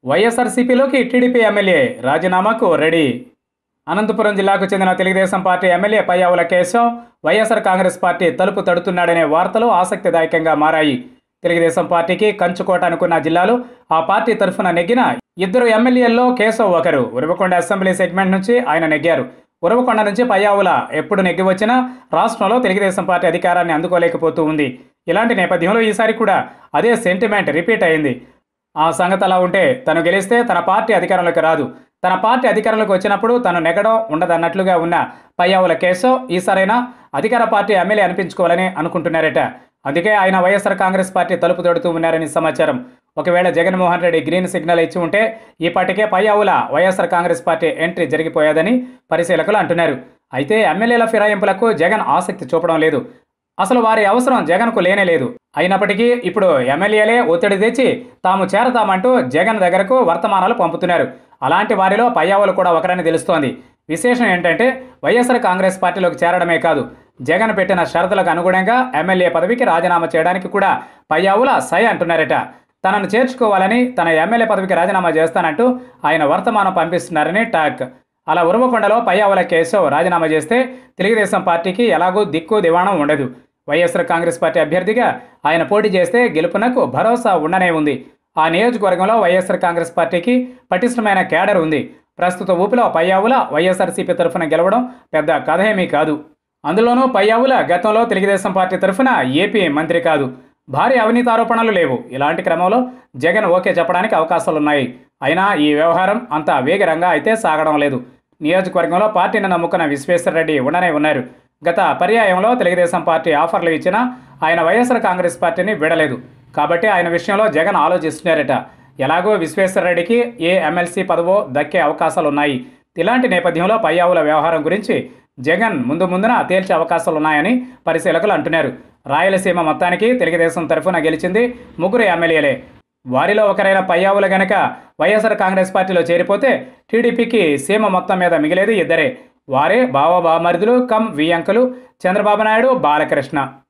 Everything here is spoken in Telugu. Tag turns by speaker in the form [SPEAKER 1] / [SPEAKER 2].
[SPEAKER 1] వైఎస్ఆర్సీపీలోకి టీడీపీ ఎమ్మెల్యే రాజీనామాకు రెడీ అనంతపురం జిల్లాకు చెందిన Telugu Desam party MLA Payyavula Keshav YSR Congress party తలుపు తడుతున్నాడనే వార్తలు ఆసక్తిదాయకంగా మారాయి తెలుగుదేశం పార్టీకి కంచుకోట అనుకున్న జిల్లాలో ఆ పార్టీ తరఫున నెగ్గిన ఇద్దరు ఎమ్మెల్యేల్లో కేశవ్ ఒకరు ఉరవకొండ అసెంబ్లీ సెగ్మెంట్ నుంచి ఆయన నెగ్గారు ఉరవకొండ నుంచి పయ్యావుల ఎప్పుడు నెగ్గి వచ్చినా రాష్ట్రంలో తెలుగుదేశం పార్టీ అధికారాన్ని అందుకోలేకపోతూ ఉంది ఇలాంటి నేపథ్యంలో ఈసారి కూడా అదే సెంటిమెంట్ రిపీట్ అయింది ఆ సంగతి అలా ఉంటే తను గెలిస్తే తన పార్టీ అధికారంలోకి రాదు తన పార్టీ అధికారంలోకి వచ్చినప్పుడు తను నెగ్గడం ఉండదన్నట్లుగా ఉన్న పయ్యావుల కేశవ్ ఈసారైనా అధికార పార్టీ ఎమ్మెల్యే అనిపించుకోవాలని అనుకుంటున్నారట అందుకే ఆయన వైఎస్ఆర్ కాంగ్రెస్ పార్టీ తలుపు తొడుతూ ఉన్నారని సమాచారం ఒకవేళ జగన్మోహన్ రెడ్డి గ్రీన్ సిగ్నల్ ఇచ్చి ఉంటే ఈ పాటికే Payyavula YSR Congress party entry జరిగిపోయేదని పరిశీలకులు అంటున్నారు అయితే ఎమ్మెల్యేల ఫిరాయింపులకు జగన్ ఆసక్తి చూపడం లేదు అసలు వారి అవసరం జగన్కు లేనే లేదు అయినప్పటికీ ఇప్పుడు ఎమ్మెల్యేలే ఒత్తిడి తెచ్చి తాము చేరతామంటూ జగన్ దగ్గరకు వర్తమానాలు పంపుతున్నారు అలాంటి వారిలో పయ్యావులు కూడా ఒకరని తెలుస్తోంది విశేషం ఏంటంటే వైఎస్ఆర్ కాంగ్రెస్ పార్టీలోకి చేరడమే కాదు జగన్ పెట్టిన షరతులకు అనుగుణంగా ఎమ్మెల్యే పదవికి రాజీనామా చేయడానికి కూడా పయ్యావుల సై అంటున్నారట తనను చేర్చుకోవాలని తన ఎమ్మెల్యే పదవికి రాజీనామా చేస్తానంటూ ఆయన వర్తమానం పంపిస్తున్నారని టాక్ అలా ఉరవకొండలో పయ్యావుల కేశవ్ రాజీనామా చేస్తే తెలుగుదేశం పార్టీకి ఎలాగూ దిక్కు దివాణం ఉండదు వైఎస్ఆర్ కాంగ్రెస్ పార్టీ అభ్యర్థిగా ఆయన పోటీ చేస్తే గెలుపునకు భరోసా ఉండనే ఉంది ఆ నియోజకవర్గంలో వైఎస్ఆర్ కాంగ్రెస్ పార్టీకి పటిష్టమైన కేడర్ ఉంది ప్రస్తుత ఊపిలో పయ్యావుల వైఎస్ఆర్సీపీ తరఫున గెలవడం పెద్ద కథ ఏమీ కాదు అందులోనూ పయ్యావుల గతంలో తెలుగుదేశం పార్టీ తరఫున ఏపీ మంత్రి కాదు భారీ అవినీతి ఆరోపణలు లేవు ఇలాంటి క్రమంలో జగన్ ఓకే చెప్పడానికి అవకాశాలున్నాయి అయినా ఈ వ్యవహారం అంత వేగరంగా అయితే సాగడం లేదు నియోజకవర్గంలో పార్టీని నమ్ముకున్న విశ్వేశ్వరరెడ్డి ఉండనే ఉన్నారు గత పర్యాయంలో తెలుగుదేశం పార్టీ ఆఫర్లు ఇచ్చినా ఆయన వైఎస్ఆర్ కాంగ్రెస్ పార్టీని విడలేదు కాబట్టి ఆయన విషయంలో జగన్ ఆలోచిస్తున్నారట ఎలాగో విశ్వేశ్వరరెడ్డికి ఏ ఎమ్మెల్సీ పదవో దక్కే అవకాశాలు ఉన్నాయి ఇలాంటి నేపథ్యంలో పయ్యావుల వ్యవహారం గురించి జగన్ ముందు ముందున తేల్చే అవకాశాలు ఉన్నాయని పరిశీలకులు అంటున్నారు రాయలసీమ మొత్తానికి తెలుగుదేశం తరఫున గెలిచింది ముగ్గురు ఎమ్మెల్యేలే వారిలో ఒకరైన పయ్యావులు గనక వైఎస్ఆర్ కాంగ్రెస్ పార్టీలో చేరిపోతే టీడీపీకి సీమ మొత్తం మీద మిగిలేది ఇద్దరే వారే బావ బామరుదులు కమ్ వియంకులు చంద్రబాబు నాయుడు బాలకృష్ణ